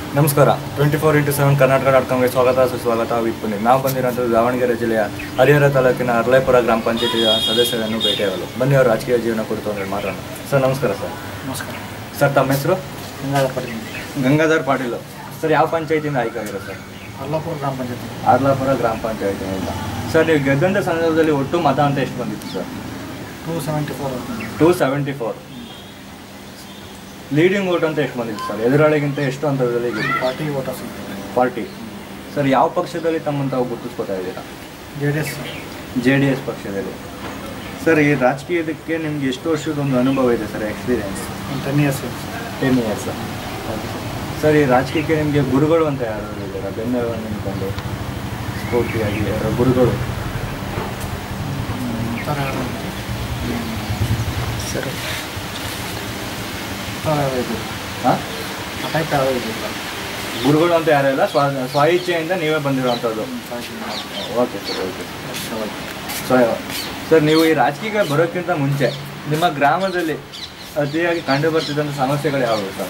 ನಮಸ್ಕಾರ twenty four into seven Karnataka dot ಕಾಮ್ಗೆ ಸ್ವಾಗತ ಸುಸ್ವಾಗತ ವಿತ್ ಪುನೀತ್ ನಾವು ಬಂದಿರೋಂಥದ್ದು ದಾವಣಗೆರೆ ಜಿಲ್ಲೆಯ ಹರಿಹರ ತಾಲೂಕಿನ ಅರ್ಲಾಪುರ ಗ್ರಾಮ ಪಂಚಾಯತಿಯ ಸದಸ್ಯರನ್ನು ಭೇಟಿಯಾಗಲು ಬನ್ನಿ ಅವರ ರಾಜಕೀಯ ಜೀವನ ಕುರಿತು ಅಂದರೆ ಮಾತಾಡೋಣ ಸರ್ ನಮಸ್ಕಾರ ಸರ್ ನಮಸ್ಕಾರ ಸರ್ ತಮ್ಮ ಹೆಸರು ಗಂಗಾಧರ ಪಾಟೀಲ್ ಗಂಗಾಧರ್ ಪಾಟೀಲ್ ಸರ್ ಯಾವ ಪಂಚಾಯತಿಯಿಂದ ಆಯ್ಕೆ ಆಗಿರೋ ಸರ್ ಅಲ್ಲಾಪುರ ಗ್ರಾಮ ಪಂಚಾಯತಿ ಆರ್ಲಾಪುರ ಗ್ರಾಮ ಪಂಚಾಯತಿಯಿಂದ ಸರ್ ನೀವು ಗೆದ್ದಂಥ ಸಂದರ್ಭದಲ್ಲಿ ಒಟ್ಟು ಮತ ಅಂತ ಎಷ್ಟು ಬಂದಿತ್ತು sir two seventy four two seventy four leading vote ಅಂತ ಎಷ್ಟು ಬಂದಿತ್ತು ಸರ್ ಎದುರಾಳಿಗಿಂತ ಎಷ್ಟು ಅಂತರದಲ್ಲಿ ಗೆದ್ದು ಪಾರ್ಟಿ ವೋಟರ್ಸ್ ಪಾರ್ಟಿ ಸರ್ ಯಾವ ಪಕ್ಷದಲ್ಲಿ ತಮ್ಮನ್ನು ತಾವು ಗುರುತಿಸ್ಕೊತಾ ಇದ್ದೀರಾ J D S J D S ಪಕ್ಷದಲ್ಲಿ ಸರ್ ಈ ರಾಜಕೀಯದಕ್ಕೆ ನಿಮ್ಗೆ ಎಷ್ಟು ವರ್ಷದ ಒಂದು ಅನುಭವ ಇದೆ ಸರ್ ಎಕ್ಸ್ಪೀರಿಯನ್ಸ್ ಒಂದು ten years ten years sir ಈ ರಾಜಕೀಯಕ್ಕೆ ನಿಮಗೆ ಗುರುಗಳು ಅಂತ ಯಾರು ಇದ್ದಾರೆ ಬೆನ್ನೆಲುಬು ನಿಂತ್ಕೊಂಡು ಸ್ಫೂರ್ತಿಯಾಗಿ ಯಾರೋ ಗುರುಗಳು ಥರ ಸರಿ ಥರ ಇದು ಹಾಂ ಆ ಟೈಪ್ ಯಾವುದೋ ಇದಿಲ್ಲ ಗುರುಗಳು ಅಂತ ಯಾರು ಇಲ್ಲ ಸ್ವ ಸ್ವ ಇಚ್ಛೆಯಿಂದ ನೀವೇ ಬಂದಿರುವಂಥದ್ದು okay sir okay so sir ನೀವು ಈ ರಾಜಕೀಯಕ್ಕೆ ಬರೋಕ್ಕಿಂತ ಮುಂಚೆ ನಿಮ್ಮ ಗ್ರಾಮದಲ್ಲಿ ಅತಿಯಾಗಿ ಕಂಡು ಬರ್ತಿದ್ದಂಥ ಸಮಸ್ಯೆಗಳು ಯಾವುವು ಸರ್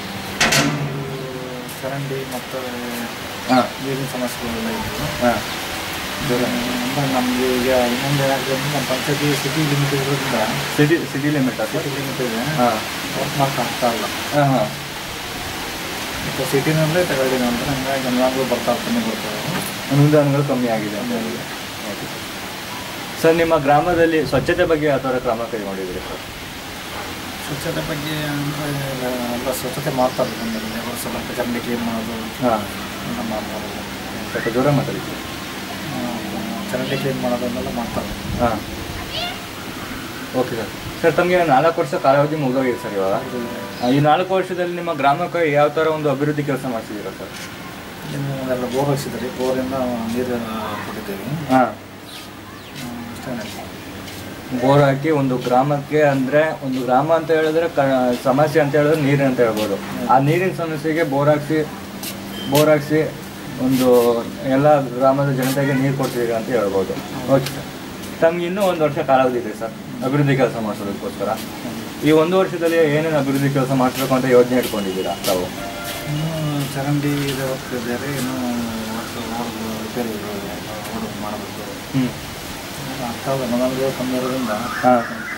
ಚರಂಡಿ ಮತ್ತು ಹಾಂ ನೀರಿನ ಸಮಸ್ಯೆಗಳೆಲ್ಲ ಇತ್ತು ಹಾಂ ಅಂದ್ರೆ ನಮಗೆ ಈಗ ಇನ್ನೊಂದು ಏನಾಗಿದೆ ಅಂದ್ರೆ ನಮ್ಮ ಪಂಚಾಯತಿ ಸಿಟಿ ಲಿಮಿಟ್ ಇರೋದ್ರಿಂದ city city limit sir city limit ಇದೆ ಹಾಂ ವರ್ಕ್ ಮಾಡಕ್ಕೆ ಆಗ್ತಾ ಇಲ್ಲ ಹಾಂ ಹಾಂ ಮತ್ತು ಸಿಟಿನಲ್ಲೇ ತಗೊಳ್ಳಿಲ್ಲ ಅಂತ ಹಂಗಾಗಿ ಅನುದಾನಗಳು ಬರ್ತಾ ಕಮ್ಮಿ ಬರ್ತವೆ ಅನುದಾನಗಳು ಕಮ್ಮಿ ಆಗಿದೆ ಅಂತ ಹೇಳಿ. Okay sir. ಸರ್ ನಿಮ್ಮ ಗ್ರಾಮದಲ್ಲಿ ಸ್ವಚ್ಛತೆ ಬಗ್ಗೆ ಯಾವ ಥರ ಕ್ರಮ ಕೈಗೊಂಡಿದ್ದೀರಿ ಸರ್ ಸ್ವಚ್ಛತೆ ಬಗ್ಗೆ ಅಂದರೆ ಎಲ್ಲ ಸ್ವಚ್ಛತೆ ಮಾಡ್ತಾರೆ ಬಂದಲ್ಲಿ ಅವರು ಸ್ವಲ್ಪ ಚರಂಡಿ ಕ್ಲೀನ್ ಮಾಡೋದು ಹಾಂ ಎಲ್ಲ ಮಾಡ್ತಾರೆ ಸ್ವಲ್ಪ ಜೋರ ಮಾತಾಡಿದ್ದೀರಿ ಆ, ಚರಂಡಿ ಕ್ಲೀನ್ ಮಾಡೋದನ್ನೆಲ್ಲ ಮಾಡ್ತಾರೆ ಹಾಂ ಓಕೆ ಸರ್ ಸರ್ ತಮಗೆ ನಾಲ್ಕು ವರ್ಷ ಕಾಲಾವಧಿ ಮುಗಿದೋಗಿದೆ ಸರ್ ಇವಾಗ ಆ, ಈ ನಾಲ್ಕು ವರ್ಷದಲ್ಲಿ ನಿಮ್ಮ ಗ್ರಾಮಕ್ಕೆ ಯಾವ ಥರ ಒಂದು ಅಭಿವೃದ್ಧಿ ಕೆಲಸ ಮಾಡಿಸಿದ್ದೀರಾ ಸರ್ ಇನ್ನು ಎಲ್ಲ ಬೋರ್ ಹಾಕ್ಸಿದ್ರಿ ಬೋರಿಂದ ನೀರು ಕೊಟ್ಟಿದ್ದೀವಿ ಹಾಂ ಅಷ್ಟೇ ಬೋರ್ ಹಾಕಿ ಒಂದು ಗ್ರಾಮಕ್ಕೆ ಅಂದರೆ ಒಂದು ಗ್ರಾಮ ಅಂತ ಹೇಳಿದ್ರೆ ಕ ಸಮಸ್ಯೆ ಅಂತ ಹೇಳಿದ್ರೆ ನೀರಿನ ಅಂತ ಹೇಳ್ಬೋದು ಆ ನೀರಿನ ಸಮಸ್ಯೆಗೆ ಬೋರ್ ಹಾಕ್ಸಿ ಬೋರ್ ಹಾಕ್ಸಿ ಒಂದು ಎಲ್ಲ ಗ್ರಾಮದ ಜನತೆಗೆ ನೀರು ಕೊಡ್ತಿದ್ದೀರಾ ಅಂತ ಹೇಳ್ಬೋದು ಓಕೆ ಸರ್ ತಮ್ಗೆ ಇನ್ನೂ ಒಂದು ವರ್ಷ ಕಾಲಾವಧಿ ಇದೆ ಸರ್ ಅಭಿವೃದ್ಧಿ ಕೆಲಸ ಮಾಡಿಸೋದಕ್ಕೋಸ್ಕರ ಈ ಒಂದು ವರ್ಷದಲ್ಲಿ ಏನೇನು ಅಭಿವೃದ್ಧಿ ಕೆಲಸ ಮಾಡಿಸ್ಬೇಕು ಅಂತ ಯೋಜನೆ ಇಟ್ಕೊಂಡಿದ್ದೀರಾ ತಾವು ಇನ್ನು ಚರಂಡಿ ಇದೆ ವರ್ಕ್ ಬೇರೆ ಇನ್ನು ವರ್ಕ್ ರೋಡ್ ರಿಪೇರಿ ರೋಡ್ ಮಾಡಬೇಕು ಹ್ಞೂ ಆಗ್ತಾವೆ ಅನುದಾನಗಳು ಕಮ್ಮಿ ಇರೋದ್ರಿಂದ ಹಾಂ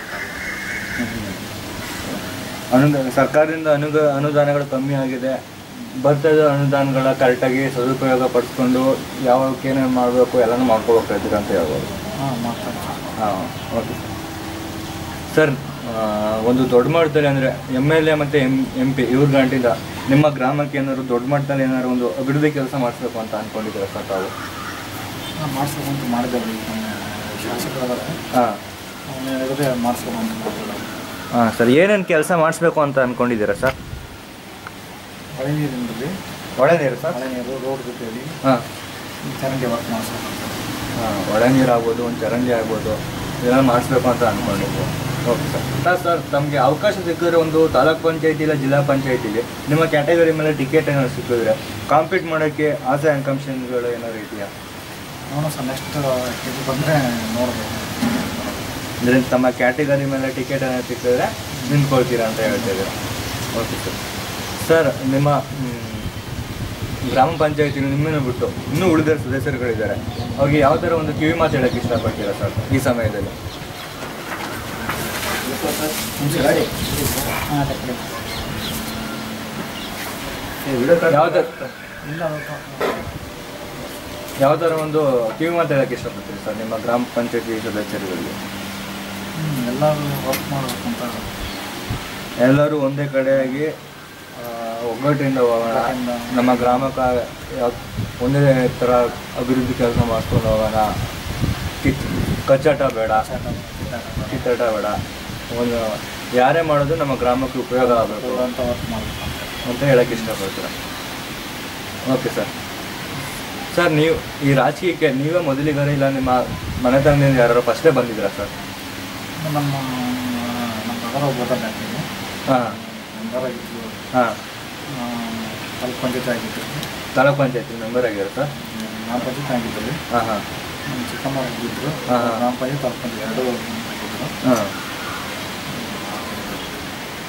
ಅನುದಾನ ಸರ್ಕಾರದಿಂದ ಅನುಗ ಅನುದಾನಗಳು ಕಮ್ಮಿ ಆಗಿದೆ ಬರ್ತದ ಅನುದಾನಗಳ ಕರೆಕ್ಟಾಗಿ ಸದುಪಯೋಗ ಪಡಿಸ್ಕೊಂಡು ಯಾವಕ್ಕೆ ಏನೇನು ಮಾಡಬೇಕು ಎಲ್ಲನೂ ಮಾಡ್ಕೋಬೇಕು ಇದ್ದೀರಾ ಅಂತ ಹೇಳ್ಬೋದು ಹಾಂ ಮಾಡ್ತಾರೆ ಹಾಂ ಓಕೆ ಸರ್ ಆ, ಒಂದು ದೊಡ್ಡ ಮಟ್ಟದಲ್ಲಿ ಅಂದರೆ ಎಮ್ ಎಲ್ ಎ ಮತ್ತು ಎಮ್ ಎಂ ಪಿ ಇವ್ರ ಗಂಟಿಂದ ನಿಮ್ಮ ಗ್ರಾಮಕ್ಕೆ ಏನಾದ್ರು ದೊಡ್ಡ ಮಟ್ಟದಲ್ಲಿ ಏನಾದ್ರು ಒಂದು ಅಭಿವೃದ್ಧಿ ಕೆಲಸ ಮಾಡಿಸ್ಬೇಕು ಅಂತ ಅಂದ್ಕೊಂಡಿದ್ದೀರಾ ಸರ್ ತಾವು ಹಾಂ ಮಾಡಿಸ್ಬೇಕು ಅಂತ ಮಾಡಿದ್ದೇವೆ ಈಗ ನಮ್ಮ ಶಾಸಕರಾದರೆ ಹಾಂ ಅವನು ಹೇಳಿದ್ರೆ ಮಾಡಿಸ್ಬೇಕು ಅಂತ ಮಾಡಿಲ್ಲ ಹಾಂ ಸರ್ ಏನೇನು ಕೆಲಸ ಮಾಡಿಸ್ಬೇಕು ಅಂತ ಅಂದ್ಕೊಂಡಿದ್ದೀರಾ ಸರ್ ಮಳೆ ನೀರಿನಲ್ಲಿ ಒಳ್ಳೆ ನೀರು ಸರ್ ಮಳೆ ನೀರು ರೋಡ್ ಜೊತೆಯಲ್ಲಿ ಹಾಂ ಚರಂಡಿ ವರ್ಕ್ ಮಾಡಿಸ್ಬೇಕು ಅಂತ ಹಾಂ ಒಳ ನೀರು ಆಗ್ಬೋದು ಒಂದು ಚರಂಡಿ ಆಗ್ಬೋದು ಇದೆಲ್ಲ ಮಾಡಿಸ್ಬೇಕು ಅಂತ ಅಂದ್ಕೊಂಡಿದ್ವಿ ಓಕೆ ಸರ್ ಸರ್ ಸರ್ ತಮಗೆ ಅವಕಾಶ ಸಿಕ್ಕಿದ್ರೆ ಒಂದು ತಾಲೂಕ್ ಪಂಚಾಯತಿ ಇಲ್ಲ ಜಿಲ್ಲಾ ಪಂಚಾಯತಿಲಿ ನಿಮ್ಮ ಕ್ಯಾಟಗರಿ ಮೇಲೆ ಟಿಕೆಟ್ ಏನಾದ್ರು ಸಿಕ್ಕಿದ್ರೆ ಕಾಂಪೀಟ್ ಮಾಡೋಕ್ಕೆ ಆಸೆ ಆಕಾಂಕ್ಷೆಗಳು ಏನಾದ್ರು ಇದೆಯಾ ನೋಡೋಣ ಸರ್ ನೆಕ್ಸ್ಟ್ ಇದು ಬಂದರೆ ನೋಡ್ಬೇಕು ಅಂದರೆ ತಮ್ಮ ಕ್ಯಾಟಗರಿ ಮೇಲೆ ಟಿಕೆಟ್ ಏನಾದ್ರು ಸಿಕ್ಕಿದ್ರೆ ನಿಂತ್ಕೊಳ್ತೀರಾ ಅಂತ ಹೇಳ್ತಿದ್ದೀರಾ ಓಕೆ ಸರ್ ಸರ್ ನಿಮ್ಮ ಮ್, ಗ್ರಾಮ ಪಂಚಾಯತಿ ನಿಮ್ಮನ್ನು ಬಿಟ್ಟು ಇನ್ನೂ ಉಳಿದ ಸದಸ್ಯರುಗಳಿದ್ದಾರೆ ಅವ್ರಿಗೆ ಯಾವ ಥರ ಒಂದು ಕಿವಿ ಮಾತು ಹೇಳೋಕ್ಕೆ ಇಷ್ಟಪಡ್ತೀರಾ ಸರ್ ಈ ಸಮಯದಲ್ಲಿ ಹಾಂ ಅದಕ್ಕೆ ಯಾವ ಥರ ಇಲ್ಲ ಯಾವ ಥರ ಒಂದು ಕಿವಿ ಮಾತು ಹೇಳೋಕ್ಕೆ ಇಷ್ಟಪಡ್ತೀರಿ ಸರ್ ನಿಮ್ಮ ಗ್ರಾಮ ಪಂಚಾಯತಿ ಸದಸ್ಯರುಗಳಿಗೆ ಎಲ್ಲರೂ ವರ್ಕ್ ಮಾಡಬೇಕು ಅಂತ ಎಲ್ಲರೂ ಒಂದೇ ಕಡೆಯಾಗಿ ಆ, ಒಗ್ಗಟ್ಟಿಂದ ಹೋಗೋಣ ಒಗ್ಗಟ್ಟಿಂದ. ನಮ್ಮ ಗ್ರಾಮಕ್ಕೆ ಯಾವ ಒಂದೇ ಥರ ಅಭಿವೃದ್ಧಿ ಕೆಲಸ ಮಾಡ್ಕೊಂಡು ಹೋಗೋಣ ಕಿಚ್ ಕಚ್ಚಾಟ ಬೇಡ ಕಿತ್ತಾಟ ಬೇಡ ಒಂದು ಯಾರೇ ಮಾಡೋದು ನಮ್ಮ ಗ್ರಾಮಕ್ಕೆ ಉಪಯೋಗ ಆಗಬೇಕು ಅಂತ ವರ್ಕ್ ಮಾಡಬೇಕು ಅಂತ ಅಂತ ಹೇಳಕ್ಕೆ ಇಷ್ಟಪಡ್ತೀರ ಓಕೆ ಸರ್ ಸರ್ ನೀವು ಈ ರಾಜಕೀಯಕ್ಕೆ ನೀವೇ ಮೊದಲಿಗಾರ ಇಲ್ಲ ನಿಮ್ಮ ಮನೆತನದಿಂದ ಯಾರು ಫಸ್ಟೇ ಬಂದಿದ್ದೀರಾ ಸರ್ ನಮ್ಮ ನಮ್ಮ ಬ್ರದರ್ ಒಬ್ಬ ಬರ್ತಾನೆ ಹಾಂ ಮೆಂಬರ್ ಆಗಿದ್ದು ಹಾಂ ತಾಲೂಕು ಪಂಚಾಯತ್ ಆಗಿದ್ದು ತಾಲೂಕ್ ಪಂಚಾಯತಿ ಮೆಂಬರ್ ಆಗಿದ್ದಾರೆ ಸರ್ ಗ್ರಾಮ ಪಂಚಾಯತ್ ಆಗಿದ್ದರು ಹಾಂ ಹಾಂ ನಮ್ಮ ಚಿಕ್ಕಮ್ಮ ಆಗಿದ್ದರು ಹಾ, ಹಾ. ಗ್ರಾಮ ಪಂಚಾಯತ್ ತಾಲೂಕು ಪಂಚಾಯತ್ ಎರಡೂ ಆಗಿದ್ದರು ಹಾಂ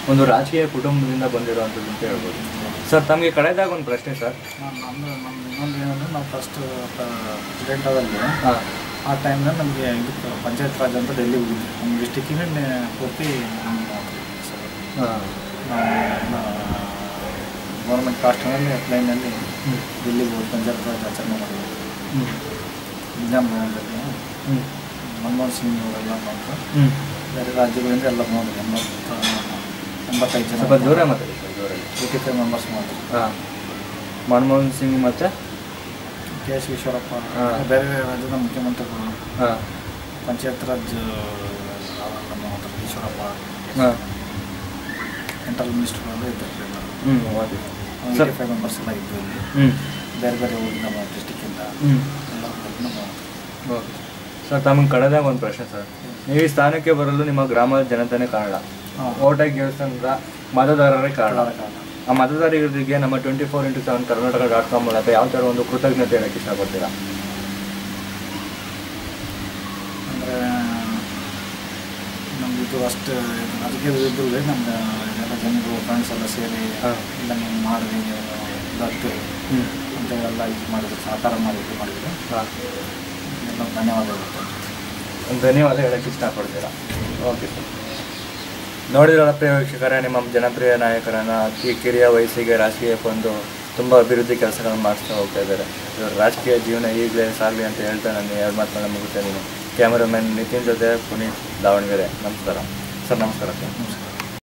ಒಂದು ರಾಜಕೀಯ ಕುಟುಂಬದಿಂದ ಬಂದಿರುವಂಥದ್ದು ಅಂತ ಹೇಳ್ಬೋದು ಸರ್ ತಮಗೆ ಕಳೆದಾಗ ಒಂದು ಪ್ರಶ್ನೆ ಸರ್ ನಾನು ನಮ್ಮದು ನಮ್ಮ ಇನ್ನೊಂದು ಏನಂದ್ರೆ ನಾವು ಫಸ್ಟ್ ಸ್ಟೂಡೆಂಟ್ ಆದಲ್ಲಿ ಹಾಂ ಆ ಟೈಮ್ನಲ್ಲಿ ನಮಗೆ ಇದಕ್ಕೆ ಪಂಚಾಯತ್ ರಾಜ್ ಅಂತ ಡೆಲ್ಲಿ ಹೋಗಿದ್ವಿ ನಮ್ಮ ಡಿಸ್ಟಿಕ್ಕಿನ ಪೂರ್ತಿ ನಮ್ಮ ಸರ್ ಹಾಂ ನಾವು ಗೌರ್ಮೆಂಟ್ ಕಾಸ್ಟ್ನಲ್ಲಿ ಅಪ್ಲೈನಲ್ಲಿ ಹ್ಞೂ ಡೆಲ್ಲಿಗೆ ಹೋಗಿ ಪಂಚಾಯತ್ ರಾಜ್ ಆಚರಣೆ ಮಾಡಿದ್ವಿ ಹ್ಞೂ ಎಕ್ಸಾಮ್ ಭವನದಲ್ಲಿ ಹ್ಞೂ ಮನಮೋಹನ್ ಸಿಂಗ್ ಅವರೆಲ್ಲ ಬಂದು ಹ್ಞೂ ಬೇರೆ ರಾಜ್ಯಗಳಿಂದ ಎಲ್ಲ ನೋಡಿದ್ವಿ ಎಂಬತ್ತು ಎಂಬತ್ತೈದು ಜನ ಸ್ವಲ್ಪ ದೂರ ಮಾತಾಡಿ ಸರ್ ದೂರಲ್ಲಿ ಏಯ್ಟಿ ಫೈವ್ ಮೆಂಬರ್ಸ್ ಮಾಡಿದ್ವಿ ಹಾಂ ಮನಮೋಹನ್ ಸಿಂಗ್ ಮತ್ತು ಕೆ ಎಸ್ ಈಶ್ವರಪ್ಪ ಹಾ. ಬೇರೆ ಬೇರೆ ರಾಜ್ಯದ ಮುಖ್ಯಮಂತ್ರಿಗಳು ಹಾಂ ಪಂಚಾಯತ್ ರಾಜ್ ನಮ್ಮ ಈಶ್ವರಪ್ಪ ಹಾಂ ಸೆಂಟ್ರಲ್ ಮಿನಿಸ್ಟರ್ಗಳೆಲ್ಲ ಇದ್ದರು ಹ್ಞೂ okay eighty sir five members ಎಲ್ಲ ಇದ್ದರು ಇಲ್ಲಿ ಹ್ಞೂ ಬೇರೆ ಬೇರೆ ಊರಿನ ನಮ್ಮ ಡಿಸ್ಟಿಕ್ಕಿಂದ ಹ್ಞೂ ಎಲ್ಲ ಹೋಗ್ಬಿಟ್ಟು ನಾವು ಓಕೆ ಸರ್ ತಮಗೆ ಕಳೆದಾಗ ಒಂದು ಪ್ರಶ್ನೆ ಸರ್ ನೀವು ಈ ಸ್ಥಾನಕ್ಕೆ ಬರಲು ನಿಮ್ಮ ಗ್ರಾಮದ ಜನತೆನೇ ಕಾರಣ ಹಾಂ ಓಟಾಗಿ ಗೆಲ್ಸಂದ್ರ ಮತದಾರರೇ ಕಾರಣ ಕಾರಣ ಆ ಮತದಾರರಿಗೆ ನಮ್ಮ twenty four into seven Karnataka dot com ಮೂಲಕ ಯಾವ ಥರ ಒಂದು ಕೃತಜ್ಞತೆ ಹೇಳಕ್ಕೆ ಇಷ್ಟಪಡ್ತೀರಾ ಅಂದರೆ ನಮ್ದು ಇದು ಅಷ್ಟು ರಾಜಕೀಯದ ಇದ್ದರೂ ನಮ್ದು ಎಲ್ಲ ಜನರು ಫ್ರೆಂಡ್ಸ್ ಎಲ್ಲ ಸೇರಿ ಹಾ. ಇಲ್ಲ ನೀವು ಮಾಡಿರಿ ನೀವು ಬರ್ತೀರಿ ಹ್ಞೂ ಅಂತ ಎಲ್ಲ ಇದು ಮಾಡಿದ್ರು ಸಹಕಾರ ಮಾಡಿ ಇದು ಮಾಡಿದ್ರು ಹಾಂ ಎಲ್ಲ ಧನ್ಯವಾದಗಳು ಒಂದು ಧನ್ಯವಾದ ಹೇಳಕ್ಕೆ ಇಷ್ಟಪಡ್ತೀರಾ ಓಕೆ ಸರ್ ನೋಡಿದ್ರಲ್ಲ ಪ್ರಿಯ ವೀಕ್ಷಕರೇ ನಿಮ್ಮ ಜನಪ್ರಿಯ ನಾಯಕರನ್ನ ಅತಿ ಕಿರಿಯ ವಯಸ್ಸಿಗೆ ರಾಜಕೀಯ ಬಂದು ತುಂಬ ಅಭಿವೃದ್ಧಿ ಕೆಲಸಗಳನ್ನು ಮಾಡಿಸ್ತಾ ಹೋಗ್ತಾ ಇದ್ದಾರೆ ಇವ್ರ ರಾಜಕೀಯ ಜೀವನ ಈಗಲೇ ಸಾಗಲಿ ಅಂತ ಹೇಳ್ತಾ ನಾನು ಎರಡು ಮಾತುಗಳನ್ನ ಮುಗಿಸ್ತೇನೆ ಕ್ಯಾಮರಾಮನ್ ನಿತಿನ್ ಜೊತೆ ಪುನೀತ್ ದಾವಣಗೆರೆ ನಮಸ್ಕಾರ ಸರ್ ನಮಸ್ಕಾರ ಸರ್ ನಮಸ್ಕಾರ